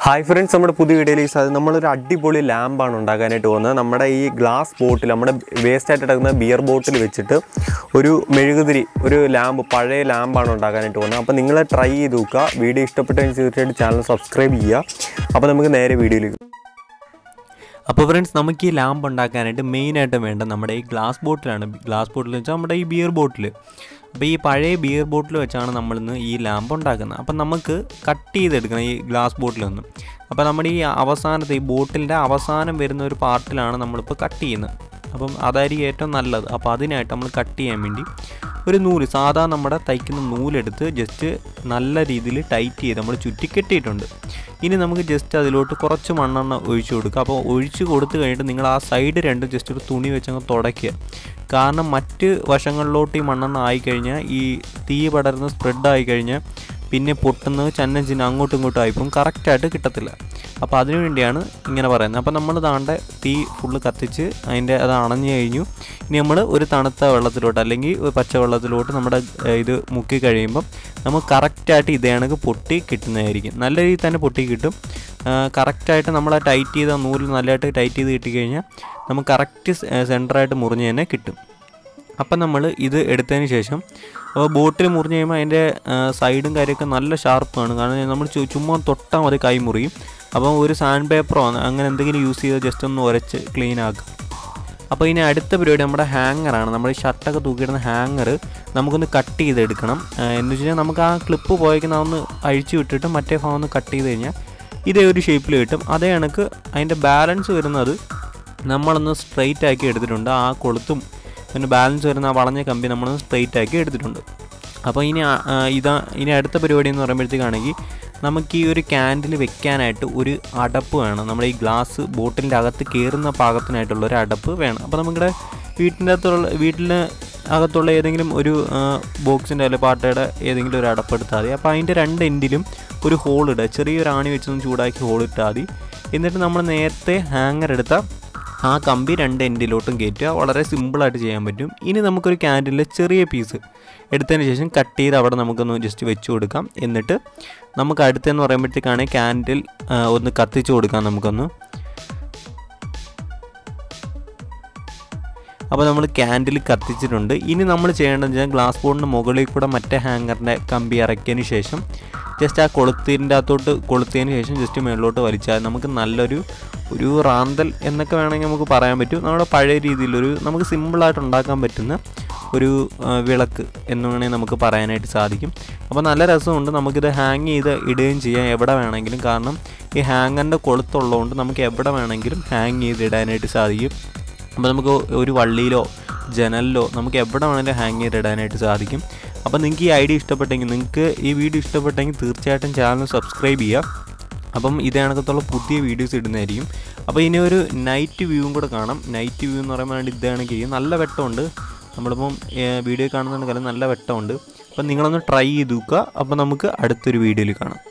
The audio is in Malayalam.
ഹായ് ഫ്രണ്ട്സ് നമ്മുടെ പുതിയ വീഡിയോയിലേക്ക് സാധനം നമ്മളൊരു അടിപൊളി ലാമ്പാണ് ഉണ്ടാക്കാനായിട്ട് പോകുന്നത് നമ്മുടെ ഈ ഗ്ലാസ് ബോട്ടിൽ നമ്മുടെ വേസ്റ്റ് ആയിട്ട് കിടക്കുന്ന ബിയർ ബോട്ടിൽ വെച്ചിട്ട് ഒരു മെഴുകുതിരി ഒരു ലാമ്പ് പഴയ ലാമ്പാണ് ഉണ്ടാക്കാനായിട്ട് പോകുന്നത് അപ്പോൾ നിങ്ങൾ ട്രൈ ചെയ്ത് നോക്കുക വീഡിയോ ഇഷ്ടപ്പെട്ടതിന് തീർച്ചയായിട്ടും ചാനൽ സബ്സ്ക്രൈബ് ചെയ്യുക അപ്പോൾ നമുക്ക് നേരെ വീഡിയോയിലേക്ക് അപ്പോൾ ഫ്രണ്ട്സ് നമുക്ക് ഈ ലാമ്പ് ഉണ്ടാക്കാനായിട്ട് മെയിനായിട്ട് വേണ്ട നമ്മുടെ ഈ ഗ്ലാസ് ബോട്ടിലാണ് ഗ്ലാസ് ബോട്ടിൽ വെച്ചാൽ നമ്മുടെ ഈ ബിയർ ബോട്ടിൽ അപ്പോൾ ഈ പഴയ ബിയർ ബോട്ടിൽ വെച്ചാണ് നമ്മളിന്ന് ഈ ലാമ്പ് ഉണ്ടാക്കുന്നത് അപ്പം നമുക്ക് കട്ട് ചെയ്തെടുക്കണം ഈ ഗ്ലാസ് ബോട്ടിൽ നിന്ന് അപ്പോൾ നമ്മുടെ ഈ അവസാനത്തെ ഈ ബോട്ടിലിൻ്റെ അവസാനം വരുന്ന ഒരു പാർട്ടിലാണ് നമ്മളിപ്പോൾ കട്ട് ചെയ്യുന്നത് അപ്പം അതായിരിക്കും ഏറ്റവും നല്ലത് അപ്പോൾ അതിനായിട്ട് നമ്മൾ കട്ട് ചെയ്യാൻ വേണ്ടി ഒരു നൂല് സാധാ നമ്മുടെ തയ്ക്കുന്ന നൂലെടുത്ത് ജസ്റ്റ് നല്ല രീതിയിൽ ടൈറ്റ് ചെയ്ത് നമ്മൾ ചുറ്റിക്കെട്ടിയിട്ടുണ്ട് ഇനി നമുക്ക് ജസ്റ്റ് അതിലോട്ട് കുറച്ച് മണ്ണെണ്ണ ഒഴിച്ചു കൊടുക്കുക അപ്പോൾ ഒഴിച്ച് കൊടുത്തു കഴിഞ്ഞിട്ട് നിങ്ങൾ ആ സൈഡ് രണ്ടും ജസ്റ്റ് ഒരു തുണി വെച്ചങ്ങ് തുടയ്ക്കുക കാരണം മറ്റ് വശങ്ങളിലോട്ട് ഈ മണ്ണെണ്ണ ആയിക്കഴിഞ്ഞാൽ ഈ തീ പടർന്ന് സ്പ്രെഡ് ആയിക്കഴിഞ്ഞാൽ പിന്നെ പൊട്ടുന്നത് ചന്നം ചിന്ന അങ്ങോട്ടും ഇങ്ങോട്ടും ആയിപ്പോവും കറക്റ്റായിട്ട് കിട്ടത്തില്ല അപ്പോൾ അതിനു വേണ്ടിയാണ് ഇങ്ങനെ പറയുന്നത് അപ്പോൾ നമ്മൾ താണ്ട തീ ഫുള്ള് കത്തിച്ച് അതിൻ്റെ അത് അണഞ്ഞു കഴിഞ്ഞു ഇനി നമ്മൾ ഒരു തണുത്ത വെള്ളത്തിലോട്ട് അല്ലെങ്കിൽ ഒരു പച്ച വെള്ളത്തിലോട്ട് നമ്മുടെ ഏഹ്, ഇത് മുക്കി കഴിയുമ്പം നമുക്ക് കറക്റ്റായിട്ട് ഇതേ കണക്ക് പൊട്ടി കിട്ടുന്നതായിരിക്കും നല്ല രീതിയിൽ തന്നെ പൊട്ടി കിട്ടും കറക്റ്റായിട്ട് നമ്മൾ ആ ടൈറ്റ് ചെയ്ത നൂല് നല്ലതായിട്ട് ടൈറ്റ് ചെയ്ത് കിട്ടിക്കഴിഞ്ഞാൽ നമുക്ക് കറക്റ്റ് സെൻറ്ററായിട്ട് മുറിഞ്ഞ് തന്നെ കിട്ടും അപ്പം നമ്മൾ ഇത് എടുത്തതിന് ശേഷം അപ്പോൾ ബോട്ടിൽ മുറിഞ്ഞ് കഴിയുമ്പോൾ അതിൻ്റെ സൈഡും കാര്യമൊക്കെ നല്ല ഷാർപ്പാണ് കാരണം നമ്മൾ ചു- ചുമ്മാ തൊട്ടാൽ മതി കൈ മുറിയും അപ്പം ഒരു സാൻഡ് പേപ്പറോ അങ്ങനെ എന്തെങ്കിലും യൂസ് ചെയ്ത് ജസ്റ്റ് ഒന്ന് ഉരച്ച് ക്ലീൻ ആക്കുക അപ്പോൾ ഇനി അടുത്ത പരിപാടി നമ്മുടെ ഹാങ്ങറാണ് നമ്മൾ ഈ ഷർട്ടൊക്കെ തൂക്കിയിടുന്ന ഹാങ്ങർ നമുക്കൊന്ന് കട്ട് ചെയ്തെടുക്കണം ആ, എന്ന് വെച്ച് കഴിഞ്ഞാൽ നമുക്ക് ആ ക്ലിപ്പ് പോയേക്കുന്ന ഒന്ന് അഴിച്ചു വിട്ടിട്ട് മറ്റേ ഭാഗം ഒന്ന് കട്ട് ചെയ്ത് കഴിഞ്ഞാൽ ഇതേ ഒരു ഷേപ്പിൽ കിട്ടും അതേ കണക്ക് അതിൻ്റെ ബാലൻസ് വരുന്നത് നമ്മളൊന്ന് സ്ട്രെയിറ്റ് ആക്കി എടുത്തിട്ടുണ്ട് ആ കൊളുത്തും പിന്നെ ബാലൻസ് വരുന്ന ആ വളഞ്ഞ കമ്പി നമ്മളൊന്ന് സ്ട്രെയിറ്റ് ആക്കി എടുത്തിട്ടുണ്ട് അപ്പോൾ ഇനി ആ- ആ ഇതാ ഇനി അടുത്ത പരിപാടി എന്ന് പറയുമ്പോഴത്തേക്കാണെങ്കിൽ നമുക്ക് ഈ ഒരു ക്യാൻഡിൽ വെക്കാനായിട്ട് ഒരു അടപ്പ് വേണം നമ്മുടെ ഈ ഗ്ലാസ് ബോട്ടിലിൻ്റെ അകത്ത് കയറുന്ന പാകത്തിനായിട്ടുള്ള ഒരു അടപ്പ് വേണം അപ്പോൾ നമ്മുടെ വീട്ടിൻ്റെ അകത്തുള്ള വീട്ടിന് അകത്തുള്ള ഏതെങ്കിലും ഒരു ബോക്സിൻ്റെ അല്ലെങ്കിൽ പാട്ടയുടെ ഏതെങ്കിലും ഒരു അടപ്പ് എടുത്താൽ മതി അപ്പോൾ അതിൻ്റെ രണ്ട് എൻഡിലും ഒരു ഹോൾ ഇടുക ചെറിയൊരു ആണി വെച്ചൊന്ന് ചൂടാക്കി ഹോൾ ഇട്ടാൽ മതി എന്നിട്ട് നമ്മൾ നേരത്തെ ഹാങ്ങർ എടുത്ത ആ കമ്പി രണ്ട് എൻഡിലോട്ടും കയറ്റുക വളരെ സിമ്പിളായിട്ട് ചെയ്യാൻ പറ്റും ഇനി നമുക്കൊരു ക്യാൻഡിലെ ചെറിയ പീസ് എടുത്തതിന് ശേഷം കട്ട് ചെയ്ത് അവിടെ നമുക്കൊന്ന് ജസ്റ്റ് വെച്ച് കൊടുക്കാം എന്നിട്ട് നമുക്ക് അടുത്തെന്ന് പറയുമ്പോഴത്തേക്കാണ് ക്യാൻഡിൽ ഒന്ന് കത്തിച്ച് കൊടുക്കാം നമുക്കൊന്ന് അപ്പോൾ നമ്മൾ ക്യാൻഡിൽ കത്തിച്ചിട്ടുണ്ട് ഇനി നമ്മൾ ചെയ്യേണ്ടതെന്ന് വെച്ചാൽ ഗ്ലാസ് ബോർഡിന് മുകളിൽ കൂടെ മറ്റേ ഹാങ്ങറിൻ്റെ കമ്പി ഇറക്കിയതിന് ശേഷം ജസ്റ്റ് ആ കൊളുത്തിൻ്റെ അകത്തോട്ട് കൊളുത്തിയതിന് ശേഷം ജസ്റ്റ് മുകളിലോട്ട് വലിച്ചാൽ നമുക്ക് നല്ലൊരു ഒരു റാന്തൽ എന്നൊക്കെ വേണമെങ്കിൽ നമുക്ക് പറയാൻ പറ്റും നമ്മുടെ പഴയ രീതിയിലൊരു നമുക്ക് സിമ്പിളായിട്ട് ഉണ്ടാക്കാൻ പറ്റുന്ന ഒരു ആ, വിളക്ക് എന്ന് വേണമെങ്കിൽ നമുക്ക് പറയാനായിട്ട് സാധിക്കും അപ്പോൾ നല്ല രസമുണ്ട് നമുക്കിത് ഹാങ് ചെയ്ത് ഇടുകയും ചെയ്യാം എവിടെ വേണമെങ്കിലും കാരണം ഈ ഹാങ്ങറിൻ്റെ കൊളുത്തുള്ളതുകൊണ്ട് നമുക്ക് എവിടെ വേണമെങ്കിലും ഹാങ് ചെയ്ത് ഇടാനായിട്ട് സാധിക്കും അപ്പോൾ നമുക്ക് ഒരു വള്ളിയിലോ ജനലിലോ നമുക്ക് എവിടെ വേണമെങ്കിലും ഹാങ് ചെയ്ത് ഇടാനായിട്ട് സാധിക്കും അപ്പോൾ നിങ്ങൾക്ക് ഈ ഐഡിയ ഇഷ്ടപ്പെട്ടെങ്കിൽ നിങ്ങൾക്ക് ഈ വീഡിയോ ഇഷ്ടപ്പെട്ടെങ്കിൽ തീർച്ചയായിട്ടും ചാനൽ സബ്സ്ക്രൈബ് ചെയ്യുക അപ്പം ഇതേ കണക്കത്തുള്ള പുതിയ വീഡിയോസ് ഇടുന്നതായിരിക്കും അപ്പോൾ ഇനി ഒരു നൈറ്റ് വ്യൂവും കൂടെ കാണാം നൈറ്റ് വ്യൂ എന്ന് പറയുമ്പോൾ ഇതേ കണക്ക് നല്ല വെട്ടമുണ്ട് നമ്മളിപ്പം വീഡിയോ കാണുന്നുണ്ടെങ്കിലും നല്ല വെട്ടമുണ്ട് അപ്പം നിങ്ങളൊന്ന് ട്രൈ ചെയ്ത് നോക്കുക അപ്പോൾ നമുക്ക് അടുത്തൊരു വീഡിയോയിൽ കാണാം